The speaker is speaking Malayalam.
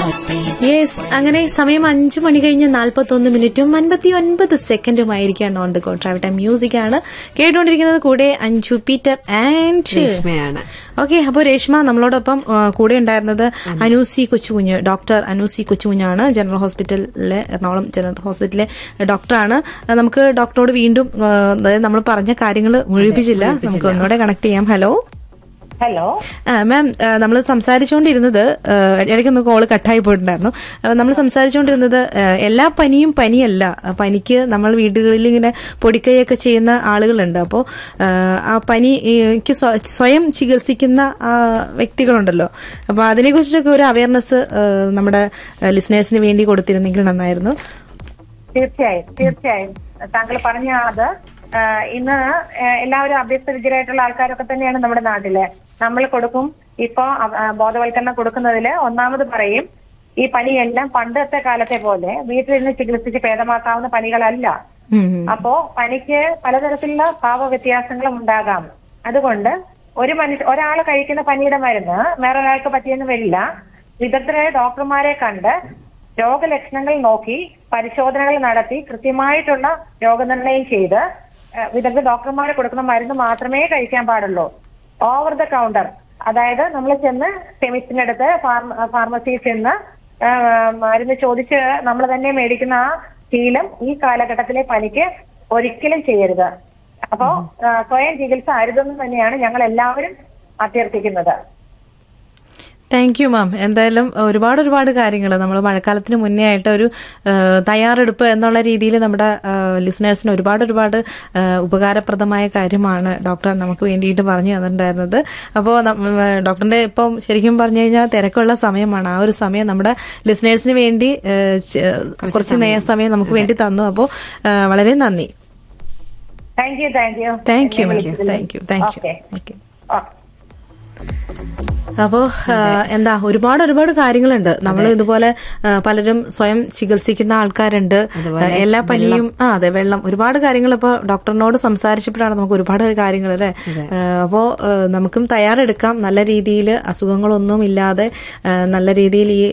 യെസ് അങ്ങനെ സമയം അഞ്ചു മണി കഴിഞ്ഞ് നാൽപ്പത്തി ഒന്ന് മിനിറ്റും അൻപത്തി ഒൻപത് സെക്കൻഡുമായിരിക്കാണ് on the go travel time music ആണ് കേട്ടുകൊണ്ടിരിക്കുന്നത് കൂടെ അഞ്ജു പീറ്റർ ആൻഡ് രേഷ്മയാണ് ഓക്കെ അപ്പോൾ രേഷ്മ നമ്മളോടൊപ്പം ആ, കൂടെ ഉണ്ടായിരുന്നത് അനൂസി കൊച്ചുകുഞ്ഞ് ഡോക്ടർ അനൂസി കൊച്ചുകുഞ്ഞാണ് ജനറൽ ഹോസ്പിറ്റലിലെ എറണാകുളം ജനറൽ ഹോസ്പിറ്റലിലെ ഡോക്ടറാണ് ആ, നമുക്ക് ഡോക്ടറോട് വീണ്ടും ആ, അതായത് നമ്മൾ പറഞ്ഞ കാര്യങ്ങൾ മുഴുവിപ്പിച്ചില്ല നമുക്ക് ഒന്നുകൂടെ കണക്ട് ചെയ്യാം ഹലോ ഹലോ മാം നമ്മൾ സംസാരിച്ചുകൊണ്ടിരുന്നത് ആ, ഇടയ്ക്കൊന്ന് കോള് കട്ടായി പോയിട്ടുണ്ടായിരുന്നു നമ്മൾ സംസാരിച്ചുകൊണ്ടിരുന്നത് ആ, എല്ലാ പനിയും പനിയല്ല ആ, പനിക്ക് നമ്മൾ വീടുകളിൽ ഇങ്ങനെ പൊടിക്കൈയൊക്കെ ചെയ്യുന്ന ആളുകളുണ്ട് അപ്പോൾ ആ പനി ഈ, ക്ക് സ്വ- സ്വയം ചികിത്സിക്കുന്ന ആ, വ്യക്തികളുണ്ടല്ലോ അപ്പോൾ അതിനെക്കുറിച്ചൊക്കെ ഒരു അവയർനെസ് നമ്മുടെ ലിസണേഴ്സിന് വേണ്ടി കൊടുത്തിരുന്നെങ്കിൽ നന്നായിരുന്നു തീർച്ചയായും തീർച്ചയായും താങ്കൾ പറഞ്ഞ അത് ആ, ഇന്ന് ആ, എല്ലാവരും അഭ്യസ്തവിദ്യരായിട്ടുള്ള ആൾക്കാരൊക്കെ തന്നെയാണ് നമ്മുടെ നാട്ടില് നമ്മൾ കൊടുക്കും ഇപ്പൊ അവ- ആ, ബോധവൽക്കരണം കൊടുക്കുന്നതില് ഒന്നാമത് പറയും ഈ പനിയെല്ലാം പണ്ടത്തെ കാലത്തെ പോലെ വീട്ടിലിരുന്ന് ചികിത്സിച്ച് ഭേദമാക്കാവുന്ന പനികളല്ല ഉം, ഉം. അപ്പോ പനിക്ക് പലതരത്തിലുള്ള ഭാവവ്യത്യാസങ്ങളും ഉണ്ടാകാം അതുകൊണ്ട് ഒരു മനുഷ്യ ഒരാൾ കഴിക്കുന്ന പനിയുടെ മരുന്ന് വേറൊരാൾക്ക് പറ്റിയെന്ന് വരില്ല വിദഗ്ധരായ ഡോക്ടർമാരെ കണ്ട് രോഗലക്ഷണങ്ങൾ നോക്കി പരിശോധനകൾ നടത്തി കൃത്യമായിട്ടുള്ള രോഗനിർണയം ചെയ്ത് ഏഹ്, വിദഗ്ധ ഡോക്ടർമാരെ കൊടുക്കുന്ന മരുന്ന് മാത്രമേ കഴിക്കാൻ പാടുള്ളൂ ഓവർ ദ കൗണ്ടർ അതായത് നമ്മൾ ചെന്ന് കെമിസ്റ്റിന്റെ അടുത്ത് ഫാർമ ഫാർമസിയിൽ ചെന്ന് ഏഹ്, മരുന്ന് ചോദിച്ച് നമ്മൾ തന്നെ മേടിക്കുന്ന ആ ശീലം ഈ കാലഘട്ടത്തിലെ പനിക്ക് ഒരിക്കലും ചെയ്യരുത് അപ്പോ ആ, സ്വയം ചികിത്സ അരുതെന്ന് തന്നെയാണ് ഞങ്ങൾ എല്ലാവരും അഭ്യർത്ഥിക്കുന്നത് താങ്ക് യു മാം എന്തായാലും ഒരുപാട് ഒരുപാട് കാര്യങ്ങൾ നമ്മൾ മഴക്കാലത്തിന് മുന്നേ ആയിട്ട് ഒരു ആ, തയ്യാറെടുപ്പ് എന്നുള്ള രീതിയിൽ നമ്മുടെ ലിസണേഴ്സിന് ഒരുപാട് ഒരുപാട് ആ, ഉപകാരപ്രദമായ കാര്യമാണ് ഡോക്ടർ നമുക്ക് വേണ്ടിയിട്ട് പറഞ്ഞു തന്നിട്ടുണ്ടായിരുന്നത് അപ്പോൾ ഡോക്ടറിന്റെ ഇപ്പം ശരിക്കും പറഞ്ഞു കഴിഞ്ഞാൽ തിരക്കുള്ള സമയമാണ് ആ ഒരു സമയം നമ്മുടെ ലിസണേഴ്സിന് വേണ്ടി ആ, ച- കുറച്ച് നേ- സമയം നമുക്ക് വേണ്ടി തന്നു അപ്പോൾ വളരെ നന്ദി thank you thank you thank you ma'am thank you thank you okay okay okay അപ്പോൾ എന്താ ഒരുപാട് ഒരുപാട് കാര്യങ്ങളുണ്ട് നമ്മൾ ഇതുപോലെ ആ, പലരും സ്വയം ചികിത്സിക്കുന്ന ആൾക്കാരുണ്ട് ആ, എല്ലാ പനിയും ആ അതെ വെള്ളം ഒരുപാട് കാര്യങ്ങൾ ഇപ്പോൾ ഡോക്ടറിനോട് സംസാരിച്ചപ്പോഴാണ് നമുക്ക് ഒരുപാട് കാര്യങ്ങൾ അല്ലേ അപ്പോൾ നമുക്കും തയ്യാറെടുക്കാം നല്ല രീതിയിൽ അസുഖങ്ങളൊന്നും ഇല്ലാതെ ആ, നല്ല രീതിയിൽ ഈ